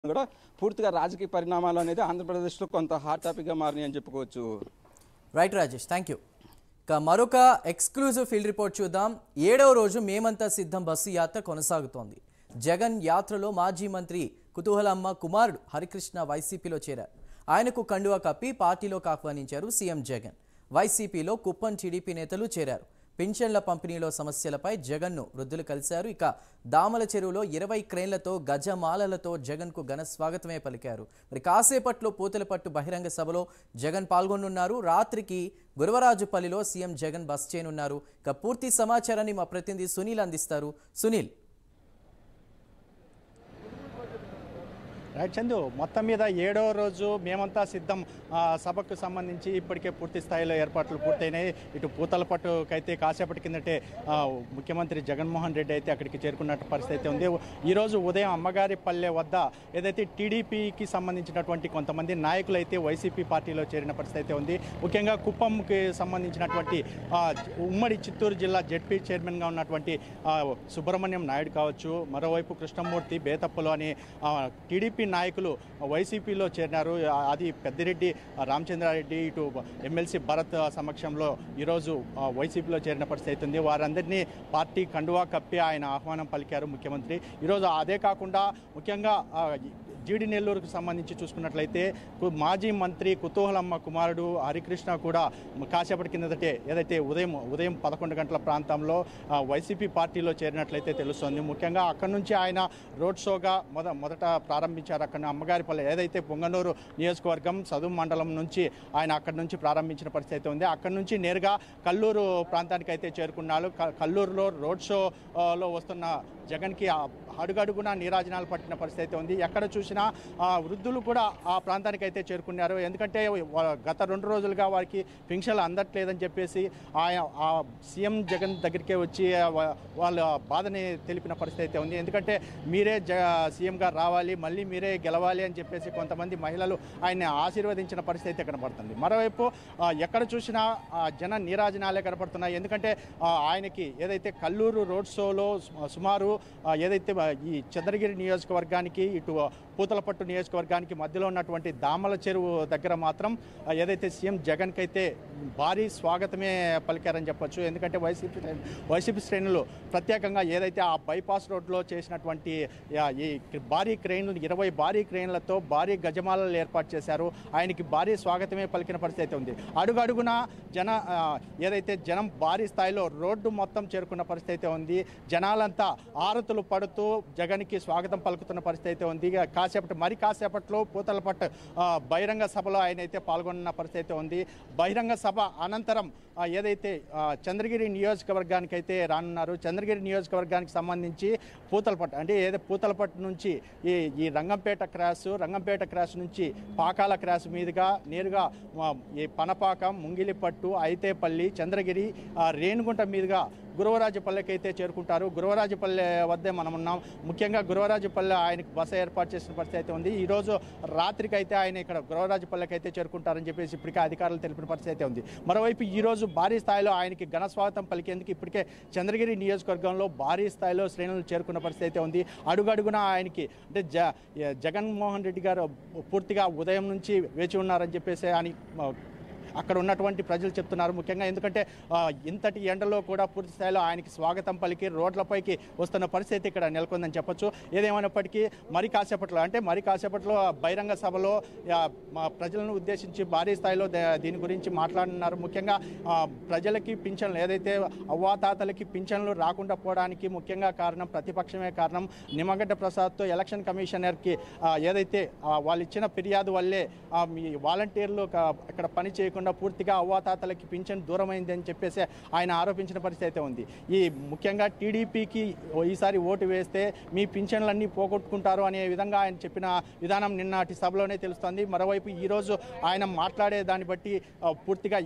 కూడా పూర్తిగా రాజకీయ పరిణామాలు అనేది ఆంధ్రప్రదేశ్లో కొంత హాట్ టాపిక్గా మారినాయి అని చెప్పుకోవచ్చు రైట్ రాజేష్ థ్యాంక్ యూ ఇక మరొక ఎక్స్క్లూజివ్ ఫీల్డ్ రిపోర్ట్ చూద్దాం ఏడవ రోజు మేమంతా సిద్ధం బస్సు యాత్ర కొనసాగుతోంది జగన్ యాత్రలో మాజీ మంత్రి కుతూహలమ్మ కుమారుడు హరికృష్ణ వైసీపీలో చేరారు ఆయనకు కండువా కప్పి పార్టీలోకి ఆహ్వానించారు సీఎం జగన్ వైసీపీలో కుప్పం టీడీపీ నేతలు చేరారు పింఛన్ల పంపిణీలో సమస్యలపై జగన్ను వృద్ధులు కలిశారు ఇక దామల చెరువులో ఇరవై క్రేన్లతో గజమాలలతో జగన్కు ఘన స్వాగతమే పలికారు మరి కాసేపట్లో పూతలపట్టు బహిరంగ సభలో జగన్ పాల్గొనున్నారు రాత్రికి గురవరాజుపల్లిలో సీఎం జగన్ బస్ చేయనున్నారు ఇక పూర్తి సమాచారాన్ని మా ప్రతినిధి సునీల్ అందిస్తారు సునీల్ రైట్ చందు మొత్తం మీద ఏడవ రోజు మేమంతా సిద్ధం ఆ, సభకు సంబంధించి ఇప్పటికే పూర్తి స్థాయిలో ఏర్పాట్లు పూర్తయినాయి ఇటు పూతలపట్టుకైతే కాసేపటి కిందటే ఆ, ముఖ్యమంత్రి జగన్మోహన్ రెడ్డి అయితే అక్కడికి చేరుకున్నట్టు పరిస్థితి అయితే ఉంది ఈరోజు ఉదయం అమ్మగారి పల్లె వద్ద ఏదైతే టీడీపీకి సంబంధించినటువంటి కొంతమంది నాయకులు అయితే వైసీపీ పార్టీలో చేరిన పరిస్థితి అయితే ఉంది ముఖ్యంగా కుప్పంకి సంబంధించినటువంటి ఆ, ఉమ్మడి చిత్తూరు జిల్లా జెడ్పీ చైర్మన్గా ఉన్నటువంటి ఆ, సుబ్రహ్మణ్యం నాయుడు కావచ్చు మరోవైపు కృష్ణమూర్తి బేతప్పలు అని ఆ, టీడీపీ నాయకులు వైసీపీలో చేరినారు ఆ, అది పెద్దిరెడ్డి ఆ, రామచంద్రారెడ్డి ఇటు ఎమ్మెల్సీ భరత్ సమక్షంలో ఈరోజు ఆ, వైసీపీలో చేరిన పరిస్థితి అవుతుంది వారందరినీ పార్టీ కండువా కప్పి ఆయన ఆహ్వానం పలికారు ముఖ్యమంత్రి ఈరోజు అదే కాకుండా ముఖ్యంగా ఆ, జీడి నెల్లూరుకు సంబంధించి చూసుకున్నట్లయితే కు- మాజీ మంత్రి కుతూహలమ్మ కుమారుడు హరికృష్ణ కూడా కాసేపటి కిందటే ఏదైతే ఉదయం ఉదయం పదకొండు గంటల ప్రాంతంలో ఆ, వైసీపీ పార్టీలో చేరినట్లయితే తెలుస్తోంది ముఖ్యంగా అక్కడి నుంచి ఆయన రోడ్ షోగా మొద మొదట ప్రారంభించారు అక్కడ అమ్మగారిపల్లె ఏదైతే పొంగనూరు నియోజకవర్గం చదువు మండలం నుంచి ఆయన అక్కడి నుంచి ప్రారంభించిన పరిస్థితి అయితే ఉంది అక్కడి నుంచి నేరుగా కల్లూరు ప్రాంతానికి అయితే చేరుకున్నారు క- కల్లూరులో రోడ్ షోలో వస్తున్న జగన్కి ఆ అడుగడుగున నీరాజనాలు పట్టిన పరిస్థితి అయితే ఉంది ఎక్కడ చూసినా ఆ వృద్ధులు కూడా ఆ ప్రాంతానికి అయితే చేరుకున్నారు ఎందుకంటే వా- గత రెండు రోజులుగా వారికి పింఛన్లు అందట్లేదని చెప్పేసి ఆయన ఆ సీఎం జగన్ దగ్గరికే వచ్చి ఆ వా- వాళ్ళ బాధని తెలిపిన పరిస్థితి అయితే ఉంది ఎందుకంటే మీరే జ సీఎంగా రావాలి మళ్ళీ మీరే గెలవాలి అని చెప్పేసి కొంతమంది మహిళలు ఆయన్ని ఆశీర్వదించిన పరిస్థితి అయితే కనబడుతుంది మరోవైపు ఆ, ఎక్కడ చూసినా ఆ, జన నీరాజనాలే కనపడుతున్నాయి ఎందుకంటే ఆ, ఆయనకి ఏదైతే కల్లూరు రోడ్ షోలో సు- సుమారు ఆ, ఏదైతే ఆ, ఈ చంద్రగిరి నియోజకవర్గానికి ఇటు పూతలపట్టు నియోజకవర్గానికి మధ్యలో ఉన్నటువంటి దామల చెరువు దగ్గర మాత్రం ఆ, ఏదైతే సీఎం జగన్కి అయితే భారీ స్వాగతమే పలికారని చెప్పొచ్చు ఎందుకంటే వైసీపీ వైసీపీ శ్రేణులు ప్రత్యేకంగా ఏదైతే ఆ బైపాస్ రోడ్లో చేసినటువంటి ఆ, ఈ భారీ క్రెయిన్లు ఇరవై భారీ క్రెయిన్లతో భారీ గజమాలలు ఏర్పాటు చేశారు ఆయనకి భారీ స్వాగతమే పలికిన పరిస్థితి అయితే ఉంది అడుగడుగున జన ఆ, ఏదైతే జనం భారీ స్థాయిలో రోడ్డు మొత్తం చేరుకున్న పరిస్థితి అయితే ఉంది జనాలంతా ఆరతులు పడుతూ జగన్కి స్వాగతం పలుకుతున్న పరిస్థితి అయితే ఉంది ఇక కాసేపటి మరి కాసేపట్లో పూతలపట్టు ఆ, బహిరంగ సభలో ఆయన అయితే పాల్గొన్న పరిస్థితి అయితే ఉంది బహిరంగ సభ అనంతరం ఆ, ఏదైతే ఆ, చంద్రగిరి నియోజకవర్గానికి అయితే రానున్నారు చంద్రగిరి నియోజకవర్గానికి సంబంధించి పూతలపట్టు అంటే ఏదో పూతలపట్టు నుంచి ఈ ఈ రంగంపేట క్రాస్ రంగంపేట క్రాస్ నుంచి పాకాల క్రాస్ మీదుగా నేరుగా ఆ, ఈ పనపాకం ముంగిలిపట్టు అయితేపల్లి చంద్రగిరి ఆ, రేణిగుంట మీదుగా గురవరాజపల్లెకి అయితే చేరుకుంటారు గురవరాజపల్లె వద్దే మనం ఉన్నాం ముఖ్యంగా గురవరాజపల్లె ఆయనకు బస ఏర్పాటు చేసిన పరిస్థితి అయితే ఉంది ఈ రోజు రాత్రికి అయితే ఆయన ఇక్కడ గురవరాజపల్లెకి అయితే చేరుకుంటారని చెప్పేసి ఇప్పటికే అధికారులు తెలిపిన పరిస్థితి అయితే ఉంది మరోవైపు ఈ రోజు భారీ స్థాయిలో ఆయనకి ఘన స్వాగతం పలికేందుకు ఇప్పటికే చంద్రగిరి నియోజకవర్గంలో భారీ స్థాయిలో శ్రేణులు చేరుకున్న పరిస్థితి అయితే ఉంది అడుగడుగున ఆయనకి అంటే జ జగన్మోహన్ రెడ్డి గారు పూర్తిగా ఉదయం నుంచి వేచి ఉన్నారని చెప్పేసి ఆయన అక్కడ ఉన్నటువంటి ప్రజలు చెప్తున్నారు ముఖ్యంగా ఎందుకంటే ఆ, ఇంతటి ఎండలో కూడా పూర్తి స్థాయిలో ఆయనకి స్వాగతం పలికి రోడ్లపైకి వస్తున్న పరిస్థితి ఇక్కడ నెలకొందని చెప్పొచ్చు ఏదేమైనప్పటికీ మరి కాసేపట్లో అంటే మరి కాసేపట్లో ఆ బహిరంగ సభలో ఆ, మా ప్రజలను ఉద్దేశించి భారీ స్థాయిలో దే- దీని గురించి మాట్లాడుతున్నారు ముఖ్యంగా ఆ, ప్రజలకి పింఛన్లు ఏదైతే అవ్వాతాతలకి పింఛన్లు రాకుండా పోవడానికి ముఖ్యంగా కారణం ప్రతిపక్షమే కారణం నిమ్మగడ్డ ప్రసాద్తో ఎలక్షన్ కమిషనర్కి ఆ, ఏదైతే ఆ, వాళ్ళు ఇచ్చిన ఫిర్యాదు వల్లే ఆ, మీ వాలంటీర్లు క- ఇక్కడ పని చేయకుండా పూర్తిగా అవ్వాతాతలకి పింఛన్ దూరమైంది అని చెప్పేసి ఆయన ఆరోపించిన పరిస్థితి అయితే ఉంది ఈ ముఖ్యంగా టీడీపీకి ఈసారి ఓటు వేస్తే మీ పింఛన్లన్నీ పోగొట్టుకుంటారు అనే విధంగా ఆయన చెప్పిన విధానం నిన్నటి సభలోనే తెలుస్తోంది మరోవైపు ఈరోజు ఆయన మాట్లాడే దాన్ని బట్టి ఆ, పూర్తిగా